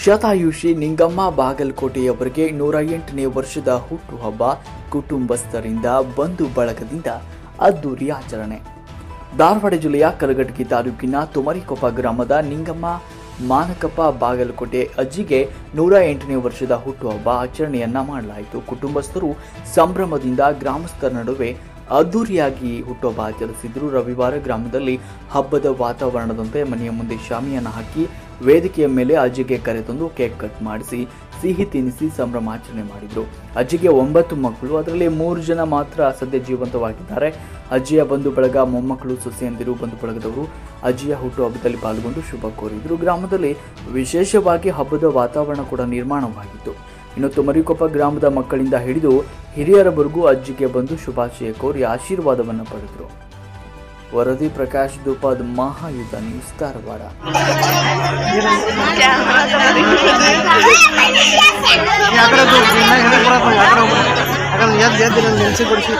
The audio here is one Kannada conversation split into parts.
ಶತಾಯುಷಿ ನಿಂಗಮ್ಮ ಬಾಗಲಕೋಟೆಯವರಿಗೆ ನೂರ ಎಂಟನೇ ವರ್ಷದ ಹುಟ್ಟುಹಬ್ಬ ಕುಟುಂಬಸ್ಥರಿಂದ ಬಂಧು ಬಳಗದಿಂದ ಅದ್ದೂರಿ ಆಚರಣೆ ಧಾರವಾಡ ಜಿಲ್ಲೆಯ ಕಲಘಟಗಿ ತಾಲೂಕಿನ ತುಮರಿಕೊಪ್ಪ ಗ್ರಾಮದ ನಿಂಗಮ್ಮ ಮಾನಕಪ್ಪ ಬಾಗಲಕೋಟೆ ಅಜ್ಜಿಗೆ ನೂರ ಎಂಟನೇ ವರ್ಷದ ಹುಟ್ಟುಹಬ್ಬ ಆಚರಣೆಯನ್ನ ಮಾಡಲಾಯಿತು ಕುಟುಂಬಸ್ಥರು ಸಂಭ್ರಮದಿಂದ ಗ್ರಾಮಸ್ಥರ ನಡುವೆ ಅದ್ದೂರಿಯಾಗಿ ಹುಟ್ಟುಹಬ್ಬ ಆಚರಿಸಿದ್ರು ರವಿವಾರ ಗ್ರಾಮದಲ್ಲಿ ಹಬ್ಬದ ವಾತಾವರಣದಂತೆ ಮನೆಯ ಮುಂದೆ ಶಾಮಿಯಾನ ಹಾಕಿ ವೇದಿಕೆಯ ಮೇಲೆ ಅಜ್ಜಿಗೆ ಕರೆತಂದು ಕೇಕ್ ಕಟ್ ಮಾಡಿಸಿ ಸಿಹಿ ತಿನ್ನಿಸಿ ಸಂಭ್ರಮಾಚರಣೆ ಮಾಡಿದ್ರು ಅಜ್ಜಿಗೆ ಒಂಬತ್ತು ಮಕ್ಕಳು ಅದರಲ್ಲಿ ಮೂರು ಜನ ಮಾತ್ರ ಸದ್ಯ ಜೀವಂತವಾಗಿದ್ದಾರೆ ಅಜ್ಜಿಯ ಬಂಧು ಬಳಗ ಮೊಮ್ಮಕ್ಕಳು ಸೊಸೆಯಂದಿರು ಬಂಧು ಬಳಗದವರು ಅಜ್ಜಿಯ ಹುಟ್ಟುಹಬ್ಬದಲ್ಲಿ ಪಾಲ್ಗೊಂಡು ಶುಭ ಕೋರಿದ್ರು ಗ್ರಾಮದಲ್ಲಿ ವಿಶೇಷವಾಗಿ ಹಬ್ಬದ ವಾತಾವರಣ ಕೂಡ ನಿರ್ಮಾಣವಾಗಿತ್ತು ಇನ್ನು ತುಮರಿಕೊಪ್ಪ ಗ್ರಾಮದ ಮಕ್ಕಳಿಂದ ಹಿಡಿದು ಹಿರಿಯರವರೆಗೂ ಅಜ್ಜಿಗೆ ಬಂದು ಶುಭಾಶಯ ಕೋರಿ ಆಶೀರ್ವಾದವನ್ನು ಪಡೆದರು ವರದಿ ಪ್ರಕಾಶ್ ದುಪಾದ್ ಮಹಾಯುದ್ಧ ನ್ಯೂಸ್ ಧಾರವಾಡ ಯಾಕಡೆ ಹಿಂದೆ ಬರಪ್ಪ ಯಾಕಡೆ ಹೋಗ್ಬಿಡು ಯಾಕಂದ್ರೆ ಎದ್ದು ಎದ್ದು ನಾನು ನೆನೆಸಿ ಕೊಡಿಸಿ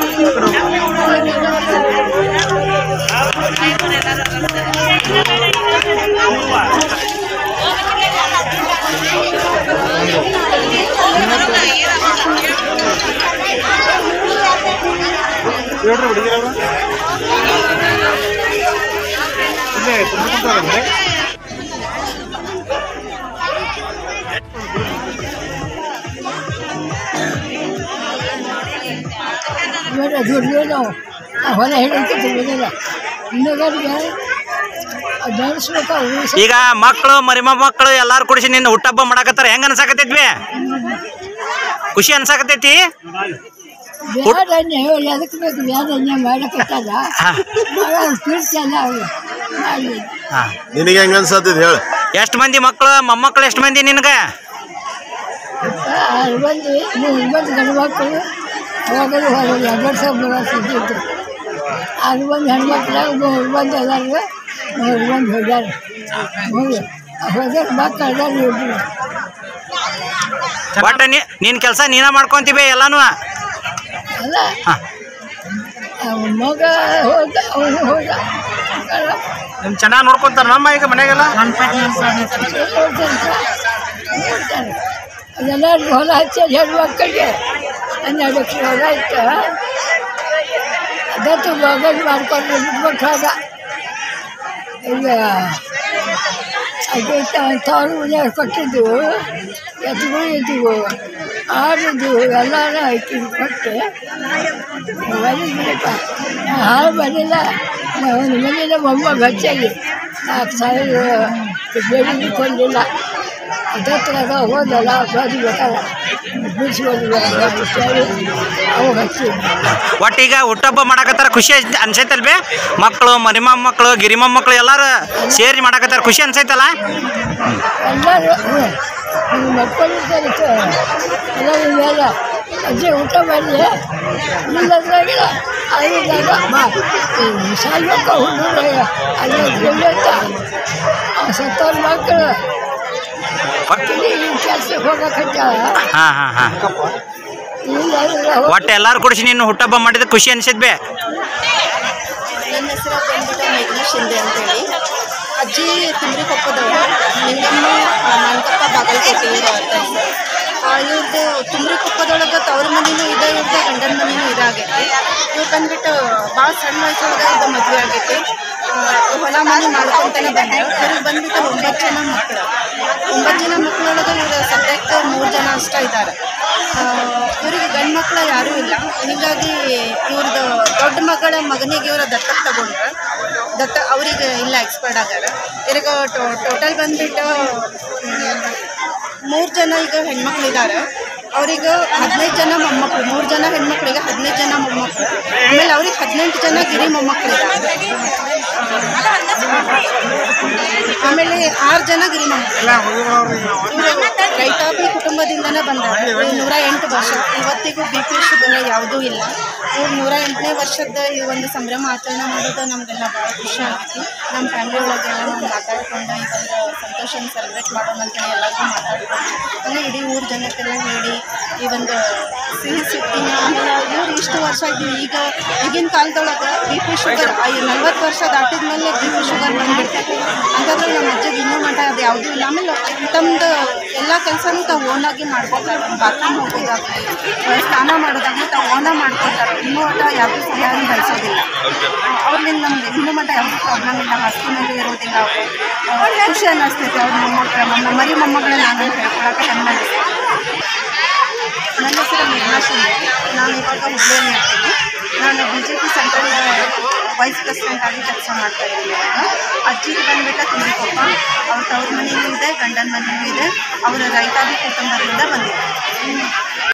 ಹೇಳ್ರಿ ಹುಡುಗಿರವ ಇಲ್ಲೇ ತುಂಬಿರ್ತಾರಂದ್ರೆ ಬೇಡ ದುಡ್ಡು ಆ ಹೊಲ ಹೇಳಂತ ತಿಳಿದಿಲ್ಲ ಇನ್ನೊಬ್ಬರಿಗೆ ಅದು ನಡೆಸ್ಬೇಕು ಅವ್ರು ಈಗ ಮಕ್ಕಳು ಮರಿ ಮಕ್ಕಳು ಎಲ್ಲಾರು ಕುಡಿಸಿ ನಿನ್ನ ಹುಟ್ಟಹಬ್ಬ ಮಾಡಾಕತ್ತಾರ ಹೆಂಗ ಅನ್ಸಾಕತೈತ್ವಿ ಖುಷಿ ಅನ್ಸಾಕತೈತಿ ಬ್ಯಾಡನ್ಯ ಎದಕ್ಕೆ ಬೇಕು ಬ್ಯಾಡನ್ಯ ಮಾಡಕತ್ತಲ್ಲ ತಿಳ್ಸಲ್ಲ ಅವರು ಮಾಡಲಿ ನಿನಗೆ ಹೆಂಗ ಅನ್ಸತ್ತಿದ್ ಹೇಳ ಎಷ್ಟು ಮಂದಿ ಮಕ್ಕಳು ಮೊಮ್ಮಕ್ಕಳು ಎಷ್ಟು ಮಂದಿ ನಿನಗ ಬಂದು ಮೂರು ಬಂದು ಗಂಡು ಮಕ್ಕಳು ಹೋಗೋದು ಹೋಗೋದು ಎರಡು ವರ್ಷ ಮೂರು ವರ್ಷ ಇದ್ದಿದ್ದು ಅದು ಬಂದು ಹೆಣ್ಮಕ್ಳು ಮೂರು ಬಂದು ಎಲ್ಲರಿಗೂ ಮೂರು ಬಂದು ಹೋಗ್ಯಾರ ಮೂರು ಹೋಗ್ಯಾರ ಮಕ್ಕಳು ಎಲ್ಲರೂ ಇಬ್ಬರು ಒಟ್ಟ ನೀ ನಿನ್ ಕೆಲಸ ನೀನ ಮಾಡ್ಕೊಂತೀವಿ ಎಲ್ಲಾನು ಅಲ್ಲ ಹಾ. ಅವನ ಮಗ ಹೋದ ಅವನು ಹೋದ ನಿಮ್ ಚೆನ್ನಾಗಿ ನೋಡ್ಕೊಂತಾರ ನಮ್ಮ ಈಗ ಮನೆಗೆಲ್ಲ ಅದೆಲ್ಲರಿಗೂ ಹೊಲ ಹಚ್ಚೋದು ಹೆಣ್ಣು ಮಕ್ಕಳಿಗೆ ಹನ್ನೆರಡು ಎಕರೆ ಹೊಲ ಇತ್ತು ಅದತ್ತು ಮಗನ ಮಾಡ್ಕೊಂಡು ಬಿಟ್ಬಿಟ್ಟು ಹೋದ ಈಗ ಅದು ತವ್ರ ಮನೆಯವ್ರು ಕೊಟ್ಟಿದ್ದು ಎತ್ತುಗಳು ಇದ್ದವು ಆಡಿದ್ದು ಎಲ್ಲಾನು ಹಾಕಿ ಕೊಟ್ಟು ಬಂದಿದ್ದಪ್ಪ ಹಾಳು ಬಂದಿಲ್ಲ ಒಂದು ಮನೆಯಿಂದ ಮೊಮ್ಮಗ ಹಚ್ಚಾಗಿ ನಾಲ್ಕು ಸಾವಿರ ಬೇಡಿಗೆ ಕೊಂಡಿಲ್ಲ ಅದತ್ರ ಹೋದಲ್ಲ ಬದಿಬೇಕಲ್ಲ ಬಿಡಿಸ್ಕೊಂಡು ಅಂತೇಳಿ ಅವಾಗ ಹಚ್ಚಿ ಒಟ್ಟ ಈಗ ಹುಟ್ಟಹಬ್ಬ ಮಾಡಾಕತ್ತಾರ ಖುಷಿ ಅನ್ಸೈತಲ್ವೇ ಮಕ್ಕಳು ಮರಿ ಮೊಮ್ಮಕ್ಕಳು ಗಿರಿ ಮೊಮ್ಮಕ್ಕಳು ಎಲ್ಲಾರು ಸೇರಿ ಮಾಡಾಕತ್ತಾರ ಖುಷಿ ಅನ್ಸೈತಲ್ಲ ಎಲ್ಲರೂ ನೀವು ಮಕ್ಕಳಿದ್ದಾರೆ ಎಲ್ಲರ ಮೇಲೆ ಅಜ್ಜಿ ಊಟ ಮಾಡಿ ಇಲ್ಲದ್ರಾಗಿಲ್ಲ ಆಗಿದ್ದಾಗ ಬಾ ಸಾಲ್ಬೇಕ ಹುಡುಗರು ಅಲ್ಲಿ ಅಂತ ಸತ್ತವ್ರ ಮಕ್ಕಳು ಕೆಲ್ಸಕ್ಕೆ ಹೋಗಕತ್ತಾಳ ಹಾ ಹಾ ಹಾ ಇಲ್ಲಾಂದ್ರೆ ಒಟ್ಟ ಎಲ್ಲಾರು ಕುಡಿಸಿ ನಿನ್ನ ಹುಟ್ಟಹಬ್ಬ ಮಾಡಿದ ಖುಷಿ ಅನ್ಸೈತ್ಬೇ ನನ್ನ ಹೆಸರು ಬಂದ್ಬಿಟ್ಟು ಮೇಘನಾ ಶಿಂದೆ ಅಂತೇಳಿ ಅಜ್ಜಿ ತುಮ್ರಿಕೊಪ್ಪದವರು ನಿಂಗಮ್ಮ ಮಾನಕಪ್ಪ ಬಾಗಲಕೋಟೆಯವರು ಅಂತ ಇವ್ರದ್ದು ತುಮ್ರಿಕೊಪ್ಪದೊಳಗೆ ತವ್ರ ಮನೆಯೂ ಇದೆ ಇವ್ರದ್ದು ಗಂಡನ ಮನೆಯೂ ಇದಾಗೈತಿ ಇವ್ರು ಬಂದ್ಬಿಟ್ಟು ಭಾಳ ಸಣ್ಣ ವಯಸ್ಸೊಳಗೆ ಇದು ಮದುವೆ ಆಗೈತಿ ಆ, ಹೊಲ ಮನೆ ಮಾಡ್ಕೊಂತಾನೆ ಬಂದರು ಇವ್ರಿಗೆ ಬಂದ್ಬಿಟ್ಟು ಒಂಬತ್ತು ಜನ ಮಕ್ಕಳು ಒಂಬತ್ತು ಜನ ಮಕ್ಕಳೊಳಗೆ ಇವರು ಸದ್ಯಕ್ಕೆ ಮೂರು ಜನ ಅಷ್ಟೇ ಇದ್ದಾರೆ ಇವರಿಗೆ ಗಂಡು ಮಕ್ಕಳು ಯಾರೂ ಇಲ್ಲ ಹೀಗಾಗಿ ಇವ್ರದ್ದು ದೊಡ್ಡ ಮಗಳ ಮಗನಿಗೆ ಇವರು ದತ್ತಕ್ಕೆ ತಗೊಂಡ್ರು ದತ್ತ ಅವರಿಗೆ ಇಲ್ಲ ಎಕ್ಸ್ಪರ್ಟ್ ಆಗ್ಯಾರ ಇವ್ರಿಗೆ ಟೋಟಲ್ ಬಂದ್ಬಿಟ್ಟು ಮೂರು ಜನ ಈಗ ಹೆಣ್ಮಕ್ಳು ಇದ್ದಾರೆ ಅವ್ರಿಗೆ ಹದಿನೈದು ಜನ ಮೊಮ್ಮಕ್ಕಳು ಮೂರು ಜನ ಹೆಣ್ಮಕ್ಳಿಗೆ ಹದಿನೈದು ಜನ ಮೊಮ್ಮಕ್ಕಳು ಆಮೇಲೆ ಅವ್ರಿಗೆ ಹದಿನೆಂಟು ಜನ ಗಿರಿ ಮೊಮ್ಮಕ್ಕಳು ಇದ್ದಾರೆ ಆಮೇಲೆ ಆರು ಜನ ಗಿರಿ ಮೊಮ್ಮಕ್ಕಳು ಇವರು ರೈತಾಪಿ ಕುಟುಂಬದಿಂದನೇ ಬಂದಾರೆ ಇವ್ರು ನೂರ ಎಂಟು ವರ್ಷ ಇವತ್ತಿಗೂ ಬಿ ಪಿ ಶುಗರ್ ಯಾವುದೂ ಇಲ್ಲ ಇವ್ರು ನೂರ ಎಂಟನೇ ವರ್ಷದ ಈ ಒಂದು ಸಂಭ್ರಮ ಆಚರಣೆ ಮಾಡೋದು ನಮಗೆಲ್ಲ ಭಾಳ ಖುಷಿ ಆಗೈತಿ ನಮ್ಮ ಫ್ಯಾಮಿಲಿ ಒಳಗೆಲ್ಲ ನಾವು ಮಾತಾಡ್ಕೊಂಡು ಈ ಒಂದು ಸಂತೋಷನ ಸೆಲೆಬ್ರೇಟ್ ಮಾಡೋಣ ಅಂತೇಳಿ ಎಲ್ಲರಿಗೂ ಮಾತಾಡ್ಕೊಂಡು ಅಂದರೆ ಇಡೀ ಊರು ಜನಕ್ಕೆಲ್ಲ ಹೇಳಿ ಈ ಒಂದು ಸಿಹಿ ಸುದ್ದಿನ ಆಮೇಲೆ ಇವ್ರು ಇಷ್ಟು ವರ್ಷ ಇದ್ದೀವಿ ಈಗ ಈಗಿನ ಕಾಲದೊಳಗೆ ಬಿ ಪಿ ಶುಗರ್ ನಲ್ವತ್ತು ವರ್ಷ ದಾಟಿದ ಆದಮೇಲೆ ಬಿ ಪಿ ಶುಗರ್ ಬಂದ್ಬಿಡ್ತೈತಿ ಹಾಗಾದ್ರೆ ನಮ್ಮ ಅಜ್ಜಿಗೆ ಇನ್ನೂ ಮಟ್ಟ ಅದು ಯಾವುದೂ ಇಲ್ಲ ಆಮೇಲೆ ತಮ್ಮದು ಎಲ್ಲ ಕೆಲಸನೂ ತಾವು ಓನಾಗಿ ಮಾಡ್ಕೋತಾರೆ ಬಾತ್ರೂಮ್ ಹೋಗೋದಾಗಲಿ ಸ್ನಾನ ಮಾಡೋದಾಗಲಿ ತಾವು ಓನ ಮಾಡ್ಕೊತಾರೆ ಇನ್ನೂ ಮಟ್ಟ ಯಾವುದೂ ಸರಿಯಾಗಿ ಬಳಸೋದಿಲ್ಲ ಅವ್ರಿಂದ ನಮ್ಗೆ ಇನ್ನೂ ಮಟ್ಟ ಯಾವುದೂ ಪ್ರಾಬ್ಲಮ್ ಇಲ್ಲ ಹಾಸ್ಪಿಟಲ್ ಇರೋದಿಲ್ಲ ಅವರು ಖುಷಿ ಅನ್ನಿಸ್ತೈತೆ ಅವ್ರ ಮೊಮ್ಮಕ್ಕಳು ನಮ್ಮ ಮರಿ ಮೊಮ್ಮಗಳನ್ನ ನಾನು ಹೇಳ್ಕೊಳಕ್ಕೆ ಚೆನ್ನಾಗಿದೆ ನನ್ನ ಹೆಸರು ಮೇಘನಾ ಶಿಂದೆ ನಾನು ಇವಾಗ ಹುಬ್ಬಳ್ಳಿಯಲ್ಲಿ ಇರ್ತೀನಿ ನಾನು B J P central vice president ಆಗಿ ಕೆಲಸ ಮಾಡ್ತಾ ಇದ್ದೀನಿ ಇವಾಗ ಅಜ್ಜಿಗೆ ಬಂದ್ಬಿಟ್ಟು ತುಂಬಿಕೊಪ್ಪ ಅವ್ರ ತವ್ರ ಮನೆಯೂ ಇದೆ ಗಂಡನ ಮನೆಯೂ ಇದೆ ಅವರ ರೈತಾಪಿ ಕುಟುಂಬದಿಂದ ಬಂದಿದ್ದಾರೆ